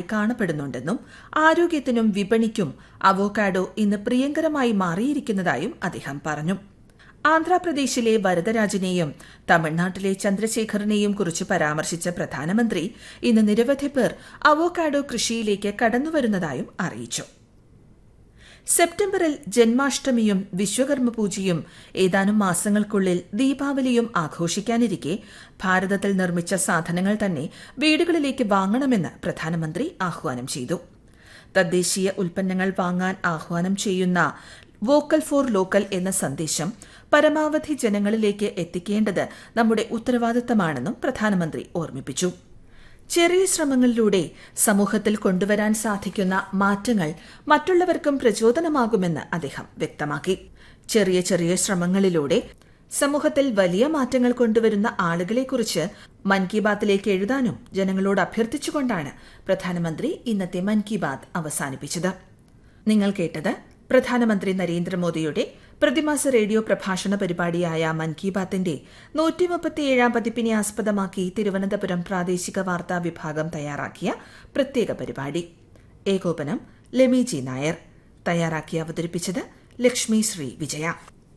കാണപ്പെടുന്നുണ്ടെന്നും ആരോഗ്യത്തിനും വിപണിക്കും അവോക്കാഡോ ഇന്ന് പ്രിയങ്കരമായി മാറിയിരിക്കുന്നതായും അദ്ദേഹം പറഞ്ഞു ആന്ധ്രാപ്രദേശിലെ വരദരാജനെയും തമിഴ്നാട്ടിലെ ചന്ദ്രശേഖറിനെയും കുറിച്ച് പരാമർശിച്ച പ്രധാനമന്ത്രി ഇന്ന് നിരവധി പേർ അവോക്കാഡോ കൃഷിയിലേക്ക് കടന്നുവരുന്നതായും അറിയിച്ചു സെപ്റ്റംബറിൽ ജന്മാഷ്ടമിയും വിശ്വകർമ്മ പൂജയും ഏതാനും മാസങ്ങൾക്കുള്ളിൽ ദീപാവലിയും ആഘോഷിക്കാനിരിക്കെ ഭാരതത്തിൽ നിർമ്മിച്ച സാധനങ്ങൾ തന്നെ വീടുകളിലേക്ക് വാങ്ങണമെന്ന് പ്രധാനമന്ത്രി ആഹ്വാനം ചെയ്തു തദ്ദേശീയ ഉൽപ്പന്നങ്ങൾ വാങ്ങാൻ ആഹ്വാനം ചെയ്യുന്ന വോക്കൽ ഫോർ ലോക്കൽ എന്ന സന്ദേശം പരമാവധി ജനങ്ങളിലേക്ക് എത്തിക്കേണ്ടത് നമ്മുടെ ഉത്തരവാദിത്തമാണെന്നും പ്രധാനമന്ത്രി ഓർമ്മിപ്പിച്ചു ചെറിയ ശ്രമങ്ങളിലൂടെ സമൂഹത്തിൽ കൊണ്ടുവരാൻ സാധിക്കുന്ന മാറ്റങ്ങൾ മറ്റുള്ളവർക്കും പ്രചോദനമാകുമെന്ന് അദ്ദേഹം വ്യക്തമാക്കി ചെറിയ ചെറിയ ശ്രമങ്ങളിലൂടെ സമൂഹത്തിൽ വലിയ മാറ്റങ്ങൾ കൊണ്ടുവരുന്ന ആളുകളെക്കുറിച്ച് മൻ കി ബാത്തിലേക്ക് എഴുതാനും ജനങ്ങളോട് അഭ്യർത്ഥിച്ചുകൊണ്ടാണ് പ്രധാനമന്ത്രി ഇന്നത്തെ മൻ കി ബാത്ത് അവസാനിപ്പിച്ചത് നിങ്ങൾ കേട്ടത് പ്രധാനമന്ത്രി നരേന്ദ്രമോദിയുടെ പ്രതിമാസ റേഡിയോ പ്രഭാഷണ പരിപാടിയായ മൻ കി ബാത്തിന്റെ നൂറ്റി മുപ്പത്തിയേഴാം പതിപ്പിനെ ആസ്പദമാക്കി തിരുവനന്തപുരം പ്രാദേശിക വാർത്താ വിഭാഗം തയ്യാറാക്കിയ പ്രത്യേക പരിപാടി ഏകോപനം ലെമി ജി നായർ തയ്യാറാക്കി അവതരിപ്പിച്ചത് Lakshmi Sree Vijaya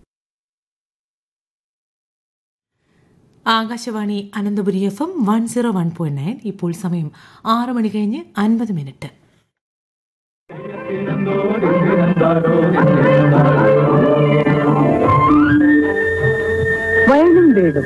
Akashvani Ananthapuri F M one zero one point nine ഇപ്പോൾ സമയം ആറ് മണി കഴിഞ്ഞ് അൻപത് മിനിറ്റ്